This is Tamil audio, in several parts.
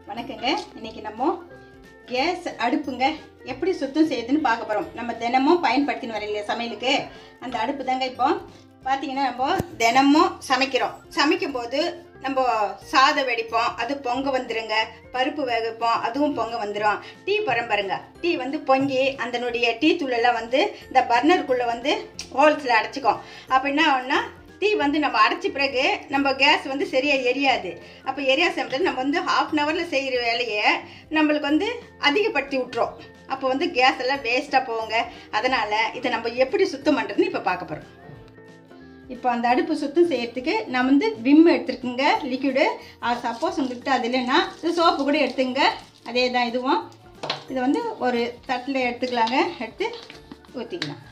வணக்கங்க இன்னைக்கு நம்ம கேஸ் அடுப்புங்க எப்படி சுத்தம் செய்யுதுன்னு பார்க்க போகிறோம் நம்ம தினமும் பயன்படுத்தின்னு வர இல்லையா சமையலுக்கு அந்த அடுப்பு தாங்க இப்போ பார்த்தீங்கன்னா நம்ம தினமும் சமைக்கிறோம் சமைக்கும்போது நம்ம சாதம் வெடிப்போம் அது பொங்க வந்துருங்க பருப்பு வேக வைப்போம் அதுவும் பொங்க வந்துடும் டீ பரம்பருங்க டீ வந்து பொங்கி அதனுடைய டீ தூளெல்லாம் வந்து இந்த பர்னருக்குள்ளே வந்து ஹோல்ஸில் அடைச்சிக்கும் அப்போ என்ன ஆகும்னா டீ வந்து நம்ம அடைச்ச பிறகு நம்ம கேஸ் வந்து சரியாக எரியாது அப்போ எரியா சமயத்தில் நம்ம வந்து ஹாஃப் அன் ஹவரில் செய்கிற வேலையை நம்மளுக்கு வந்து அதிகப்படுத்தி விட்ரும் அப்போ வந்து கேஸ் எல்லாம் வேஸ்ட்டாக போகுங்க அதனால் இதை நம்ம எப்படி சுத்தம் பண்ணுறதுன்னு இப்போ பார்க்க போகிறோம் இப்போ அந்த அடுப்பு சுத்தம் செய்யறதுக்கு நான் வந்து விம் எடுத்துருக்குங்க லிக்விடு சப்போஸ் உங்கள்கிட்ட அது இல்லைன்னா இது சோப்பு கூட எடுத்துங்க அதே தான் இதுவும் இதை வந்து ஒரு தட்டில் எடுத்துக்கலாங்க எடுத்து ஊற்றிக்கலாம்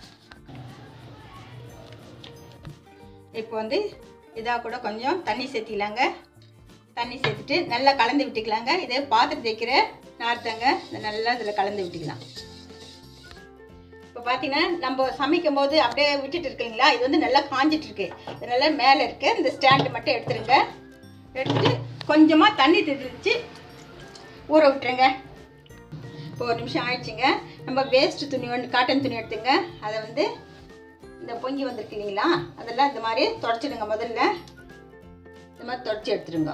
இப்போ வந்து இதாக கூட கொஞ்சம் தண்ணி சேர்த்திக்கலாங்க தண்ணி சேர்த்துட்டு நல்லா கலந்து விட்டுக்கலாங்க இதே பாத்திரம் தேய்க்கிற நார்த்தங்க இதை நல்லா இதில் கலந்து விட்டுக்கலாம் இப்போ பார்த்தீங்கன்னா நம்ம சமைக்கும் போது அப்படியே விட்டுட்டு இருக்கீங்களா இது வந்து நல்லா காஞ்சிட்டு இருக்கு இது நல்லா மேலே இருக்கு இந்த ஸ்டாண்டு மட்டும் எடுத்துருங்க எடுத்துட்டு கொஞ்சமாக தண்ணி தெளிச்சு ஊற விட்டுருங்க இப்போ ஒரு நிமிஷம் ஆயிடுச்சுங்க நம்ம வேஸ்ட் துணி ஒன்று காட்டன் துணி எடுத்துங்க அதை வந்து இந்த பொங்கி வந்திருக்கு இல்லைங்களா அதெல்லாம் இந்த மாதிரி தொடச்சிடுங்க முதல்ல இந்த மாதிரி தொடச்சி எடுத்துடுங்க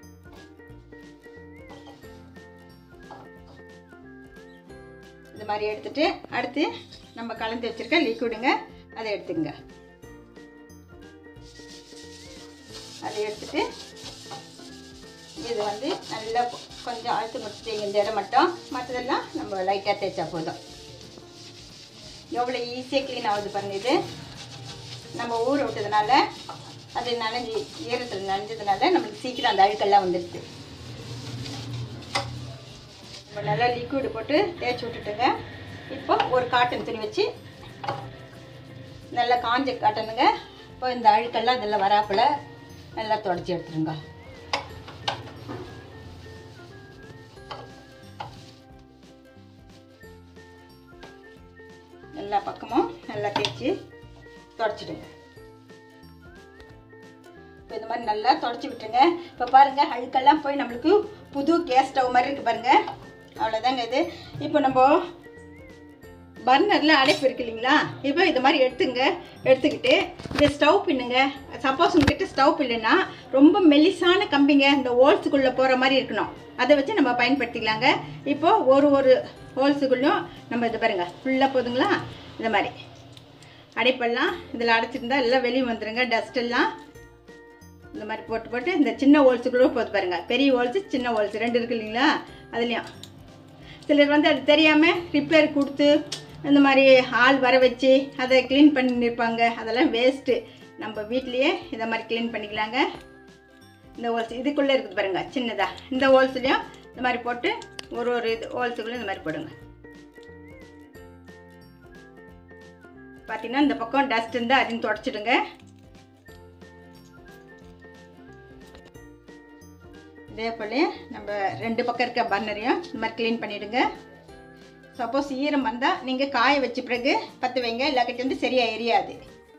இந்த மாதிரி எடுத்துட்டு அடுத்து நம்ம கலந்து வச்சிருக்க லிக்விடுங்க அதை எடுத்துங்க அதை எடுத்துட்டு இது வந்து நல்லா கொஞ்சம் அழுத்து முடிச்சு இந்த இடம் மட்டும் மற்றதெல்லாம் நம்ம லைட்டாக தேய்ச்சா போதும் எவ்வளோ ஈஸியாக க்ளீன் ஆகுது பாருங்க இது நம்ம ஊற விட்டதுனால அது நனைஞ்சி ஈரத்தில் நனைஞ்சதுனால நம்மளுக்கு சீக்கிரம் அந்த அழுக்கெல்லாம் வந்துடுது நம்ம நல்லா லிக்விடு போட்டு தேய்ச்சி விட்டுட்டுங்க இப்போ ஒரு காட்டன் துணி வச்சு நல்லா காஞ்ச காட்டனுங்க இப்போ இந்த அழுக்கெல்லாம் இதில் வராப்பில் நல்லா தொடச்சி எடுத்துருங்க எல்லா பக்கமும் நல்லா தேய்ச்சி தொடச்சிடுங்க இப்போ இந்த மாதிரி நல்லா தொடச்சி விட்டுருங்க இப்போ பாருங்கள் அழுக்கெல்லாம் போய் நம்மளுக்கு புது கேஸ் ஸ்டவ் மாதிரி இருக்குது பாருங்கள் அவ்வளோதாங்க இது இப்போ நம்ம பர்னரில் அடைப்பு இருக்கு இல்லைங்களா இப்போ இது மாதிரி எடுத்துங்க எடுத்துக்கிட்டு இந்த ஸ்டவ் பின்னுங்க சப்போஸ் உங்ககிட்ட ஸ்டவ் இல்லைன்னா ரொம்ப மெலிசான கம்பிங்க இந்த ஹோல்ஸுக்குள்ளே போகிற மாதிரி இருக்கணும் அதை வச்சு நம்ம பயன்படுத்திக்கலாங்க இப்போ ஒரு ஒரு ஹோல்ஸுக்குள்ளேயும் நம்ம இது பாருங்க ஃபுல்லாக போதுங்களா இந்த மாதிரி அடைப்பெல்லாம் இதில் அடைச்சிருந்தா எல்லாம் வெளியே வந்துடுங்க டஸ்ட் எல்லாம் இந்த மாதிரி போட்டு போட்டு இந்த சின்ன ஹோல்ஸுக்குள்ளே போட்டு பாருங்க பெரிய ஹோல்ஸு சின்ன ஹோல்ஸ் ரெண்டு இருக்கு இல்லைங்களா அதுலேயும் சிலர் வந்து அது தெரியாமல் ரிப்பேர் கொடுத்து இந்த மாதிரி ஆள் வர வச்சு அதை க்ளீன் பண்ணியிருப்பாங்க அதெல்லாம் வேஸ்ட்டு நம்ம வீட்லேயே இதை மாதிரி க்ளீன் பண்ணிக்கலாங்க இந்த ஹோல்ஸ் இதுக்குள்ளே இருக்குது பாருங்க சின்னதாக இந்த ஹோல்ஸ்லேயும் இந்த மாதிரி போட்டு ஒரு ஒரு இது ஹோல்ஸுக்குள்ளே இந்த மாதிரி போடுங்க பார்த்தீங்கன்னா இந்த பக்கம் டஸ்ட் இருந்தால் அதையும் தொடச்சிடுங்க இதே போல் நம்ம ரெண்டு பக்கம் இருக்க பர்னரையும் இந்த மாதிரி க்ளீன் பண்ணிவிடுங்க சப்போஸ் ஈரம் வந்தால் நீங்கள் காய வச்ச பிறகு பற்ற வைங்க இல்லாக்கிட்டு வந்து சரியாக எரியாது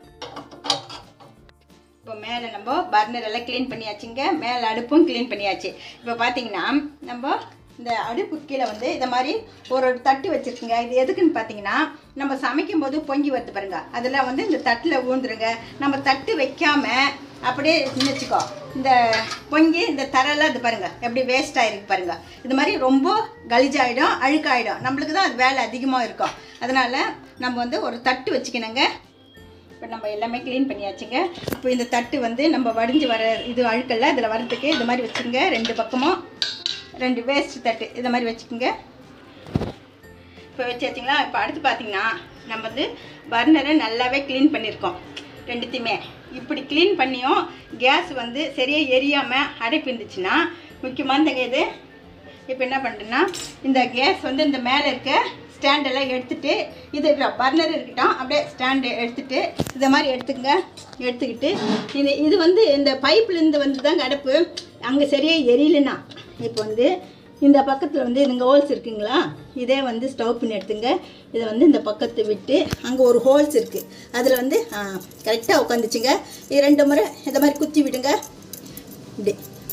இப்போ மேலே நம்ம பர்னர் எல்லாம் க்ளீன் பண்ணியாச்சுங்க மேலே அடுப்பும் க்ளீன் பண்ணியாச்சு இப்போ பார்த்தீங்கன்னா நம்ம இந்த அடுப்பு கீழே வந்து இதை மாதிரி ஒரு ஒரு தட்டு வச்சுருக்குங்க இது எதுக்குன்னு பார்த்தீங்கன்னா நம்ம சமைக்கும் போது பொங்கி வருது பாருங்க அதெல்லாம் வந்து இந்த தட்டில் ஊந்துருங்க நம்ம தட்டு வைக்காம அப்படியே நினச்சிக்கோ இந்த பொங்கி இந்த தரெல்லாம் இது பாருங்க எப்படி வேஸ்ட் ஆகிருக்கு பாருங்க இது மாதிரி ரொம்ப கலிஜாயிடும் அழுக்காயிடும் நம்மளுக்கு தான் அது வேலை அதிகமாக இருக்கும் அதனால் நம்ம வந்து ஒரு தட்டு வச்சுக்கணுங்க இப்போ நம்ம எல்லாமே க்ளீன் பண்ணியாச்சுங்க இப்போ இந்த தட்டு வந்து நம்ம வடிஞ்சு வர இது அழுக்கல்ல இதில் வரதுக்கு இது மாதிரி வச்சுக்கோங்க ரெண்டு பக்கமும் ரெண்டு வேஸ்ட் தட்டு இதை மாதிரி வச்சுக்கோங்க இப்போ வச்சாச்சுங்களா இப்போ அடுத்து பார்த்தீங்கன்னா நம்ம வந்து பர்னரை நல்லாவே க்ளீன் பண்ணியிருக்கோம் ரெண்டுத்தையுமே இப்படி க்ளீன் பண்ணியும் கேஸ் வந்து சரியாக எரியாமல் அடைப்பு இருந்துச்சுன்னா முக்கியமானதுங்க இது இப்போ என்ன பண்ணுறேன்னா இந்த கேஸ் வந்து இந்த மேலே இருக்க ஸ்டாண்டெல்லாம் எடுத்துட்டு இது பர்னர் இருக்கட்டும் அப்படியே ஸ்டாண்டு எடுத்துட்டு இதை மாதிரி எடுத்துக்கங்க எடுத்துக்கிட்டு இது இது வந்து இந்த பைப்லேருந்து வந்து தாங்க அடுப்பு அங்கே சரியாக எரியலைன்னா இப்போ வந்து இந்த பக்கத்தில் வந்து இதுங்க ஹோல்ஸ் இருக்குங்களா இதே வந்து ஸ்டவ் பின் எடுத்துங்க இதை வந்து இந்த பக்கத்தை விட்டு அங்கே ஒரு ஹோல்ஸ் இருக்குது அதில் வந்து கரெக்டாக உட்காந்துச்சுங்க இது ரெண்டு முறை இந்த மாதிரி குத்தி விடுங்க இப்படி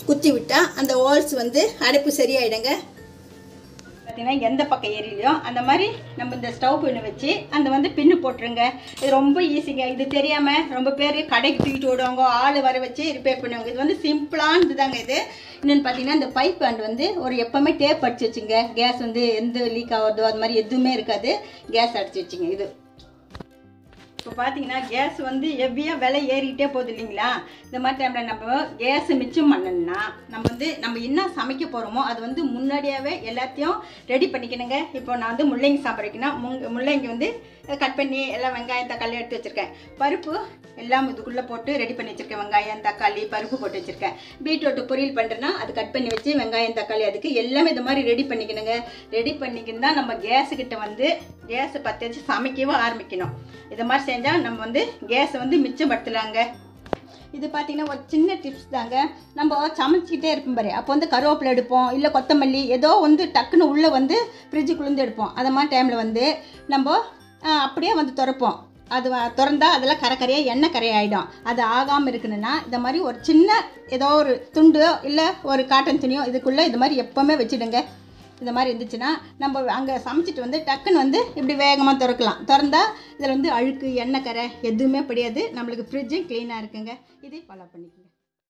குத்தி விட்டால் அந்த ஹோல்ஸ் வந்து அடைப்பு சரியாயிடுங்க பார்த்தீங்கன்னா எந்த பக்கம் ஏறிலையோ அந்த மாதிரி நம்ம இந்த ஸ்டவ் பின்னு வச்சு அந்த வந்து பின்னு போட்டுருங்க இது ரொம்ப ஈஸிங்க இது தெரியாமல் ரொம்ப பேர் கடைக்கு தூக்கிட்டு விடுவாங்க ஆள் வர வச்சு ரிப்பேர் பண்ணுவாங்க இது வந்து சிம்பிளானது தாங்க இது இன்னொன்று பார்த்தீங்கன்னா இந்த பைப் ஹேண்ட் வந்து ஒரு எப்போவுமே டேப் அடிச்சு வச்சுங்க கேஸ் வந்து எந்த லீக் ஆகுறதோ அது மாதிரி எதுவுமே இருக்காது கேஸ் அடிச்சு வச்சுங்க இது இப்போ பார்த்தீங்கன்னா கேஸ் வந்து எவ்வியாக விலை ஏறிக்கிட்டே போகுது இல்லைங்களா இந்த மாதிரி டைமில் நம்ம கேஸை மிச்சம் பண்ணணும்னா நம்ம வந்து நம்ம என்ன சமைக்க போகிறோமோ அது வந்து முன்னாடியாகவே எல்லாத்தையும் ரெடி பண்ணிக்கணுங்க இப்போ நான் வந்து முள்ளங்கி சாம்பார் வைக்கணும் முங் முள்ளங்கி வந்து கட் பண்ணி எல்லாம் வெங்காயம் தக்காளி எடுத்து வச்சுருக்கேன் பருப்பு எல்லாம் இதுக்குள்ளே போட்டு ரெடி பண்ணி வச்சுருக்கேன் வெங்காயம் தக்காளி பருப்பு போட்டு வச்சுருக்கேன் பீட்ரூட்டு பொரியல் பண்ணுறேன்னா அது கட் பண்ணி வச்சு வெங்காயம் தக்காளி அதுக்கு எல்லாமே இது மாதிரி ரெடி பண்ணிக்கணுங்க ரெடி பண்ணிக்கின்னு தான் நம்ம கேஸுக்கிட்ட வந்து கேஸை பற்ற வச்சு சமைக்கவும் ஆரம்பிக்கணும் இது மாதிரி செஞ்சால் நம்ம வந்து கேஸை வந்து மிச்சப்படுத்தலாங்க இது பார்த்தீங்கன்னா ஒரு சின்ன டிப்ஸ் தாங்க நம்ம சமைச்சிக்கிட்டே இருப்போம் பாரு அப்போ வந்து கருவேப்பிலை எடுப்போம் இல்லை கொத்தமல்லி ஏதோ வந்து டக்குன்னு உள்ளே வந்து ஃப்ரிட்ஜுக்குள்ளேருந்து எடுப்போம் அது மாதிரி டைமில் வந்து நம்ம ஆ, அப்படியே வந்து திறப்போம் அது வ- திறந்தா அதெல்லாம் கரை கரையாக எண்ணெய் கரையாயிடும் அது ஆகாமல் இருக்கணும்னா இந்த மாதிரி ஒரு சின்ன ஏதோ ஒரு துண்டு இல்லை ஒரு காட்டன் துணியோ இதுக்குள்ளே இது மாதிரி எப்போவுமே வச்சுடுங்க இந்த மாதிரி இருந்துச்சுன்னா நம்ம அங்கே சமைச்சிட்டு வந்து டக்குன்னு வந்து இப்படி வேகமாக திறக்கலாம் திறந்தா இதில் வந்து அழுக்கு எண்ணெய் கரை எதுவுமே படியாது நம்மளுக்கு ஃப்ரிட்ஜும் க்ளீனாக இருக்குங்க இதே ஃபாலோ பண்ணிக்கோங்க